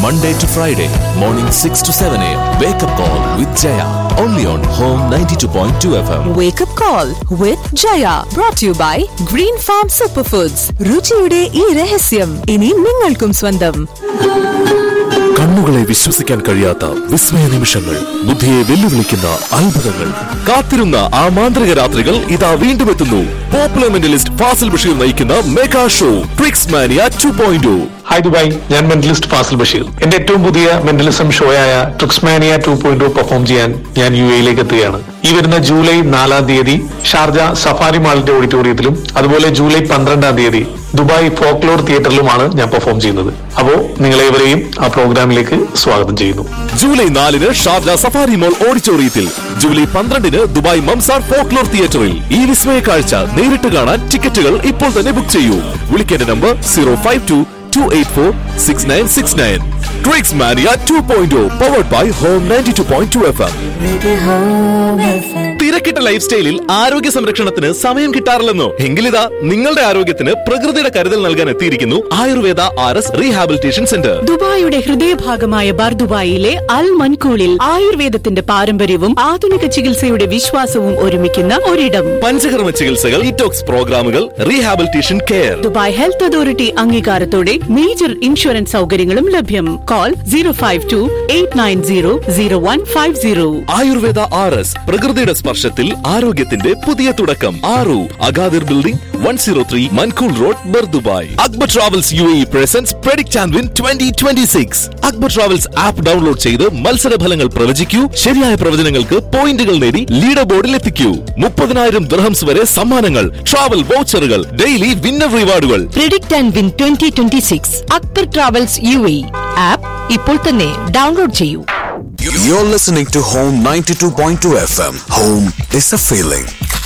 Monday to Friday, morning 6 to 7 a.m. Wake up call with Jaya. Only on Home 92.2 FM. Wake up call with Jaya brought to you by Green Farm Superfoods. രുചിയുടെ ഈ രഹസ്യം ഇനി നിങ്ങൾക്കും സ്വന്തം കണ്ണുകളെ വിശ്വസിക്കാൻ കഴിയാത്ത വിസ്മയ നിമിഷങ്ങൾ ബുദ്ധിയെ വെല്ലുവിളിക്കുന്ന അത്ഭുതങ്ങൾ കാത്തിരുന്ന ആ മാന്ത്രിക രാത്രികൾ ഇതാ വീണ്ടും എത്തുന്നു പോപ്പുലർ മെന്റലിസ്റ്റ് ഫാസിൽ ബഷീർ നയിക്കുന്ന mega show tricks mania two point hi Dubai ഞാൻ മെന്റലിസ്റ്റ് ഫാസിൽ ബഷീർ എന്റെ ഏറ്റവും പുതിയ മെന്റലിസം ഷോയായ ട്രിക്സ്മാനിയ ടു പോയിന്റ് പെർഫോം ചെയ്യാൻ ഞാൻ യു എയിലേക്ക് എത്തുകയാണ് ഈ വരുന്ന ജൂലൈ നാലാം തീയതി ഷാർജ സഫാരി മാളിന്റെ ഓഡിറ്റോറിയത്തിലും അതുപോലെ ജൂലൈ പന്ത്രണ്ടാം തീയതി ദുബായ് ഫോക്ലോർ തിയേറ്ററിലുമാണ് ഞാൻ പെർഫോം ചെയ്യുന്നത് അപ്പോ നിങ്ങളേവരെയും ആ പ്രോഗ്രാമിലേക്ക് സ്വാഗതം ചെയ്യുന്നു ജൂലൈ നാലിന് ഷാർജ സഫാരി മോൾ ഓഡിറ്റോറിയത്തിൽ ജൂലൈ പന്ത്രണ്ടിന് ദുബായ് മംസാർ ഫോക്ലോർ തിയേറ്ററിൽ ഈ വിസ്മയ കാഴ്ച നേരിട്ട് കാണാൻ ടിക്കറ്റുകൾ ഇപ്പോൾ തന്നെ ബുക്ക് ചെയ്യൂ വിളിക്കേണ്ട number zero five two two eight four six nine six nine tricks mania two point powered by home ninety two point two F M തിരക്കിട്ട ലൈഫ് സ്റ്റൈലിൽ ആരോഗ്യ സംരക്ഷണത്തിന് സമയം കിട്ടാറില്ലെന്നോ എങ്കിലിതാ നിങ്ങളുടെ ആരോഗ്യത്തിന് പ്രകൃതിയുടെ കരുതൽ നൽകാൻ എത്തിയിരിക്കുന്നു Ayurveda R S rehabilitation centre ദുബായിയുടെ ഹൃദയഭാഗമായ ബർദുബായിലെ അൽ മൻകൂളിൽ ആയുർവേദത്തിന്റെ പാരമ്പര്യവും ആധുനിക ചികിത്സയുടെ വിശ്വാസവും ഒരുമിക്കുന്ന ഒരിടം പഞ്ചകർമ്മ ചികിത്സകൾ ഇറ്റോക്സ് പ്രോഗ്രാമുകൾ rehabilitation care Dubai health authority അംഗീകാരത്തോടെ മേജർ ഇൻഷുറൻസ് സൗകര്യങ്ങളും ലഭ്യം call zero five two eight nine zero zero one five zero Ayurveda R S പ്രകൃതിയുടെ സ്പർശത്തിൽ ആരോഗ്യത്തിന്റെ പുതിയ തുടക്കം ആറു Agadir building one zero three Mankhool road Bur Dubai Akbar travels U A presents predict and win twenty twenty six Akbar travels app download ചെയ്ത് മത്സര ഫലങ്ങൾ പ്രവചിക്കൂ ശരിയായ പ്രവചനങ്ങൾക്ക് പോയിന്റുകൾ നേടി ലീഡർ ബോർഡിൽ എത്തിക്കൂ മുപ്പതിനായിരം ദർഹംസ് വരെ സമ്മാനങ്ങൾ ട്രാവൽ വൗച്ചറുകൾ ഡെയിലി വിന്നർ റിവാർഡുകൾ predict and win twenty twenty six Akbar travels U A app ഇപ്പോൾ തന്നെ ഡൗൺലോഡ് ചെയ്യൂ You're listening to Home 92.2 FM. Home is a feeling.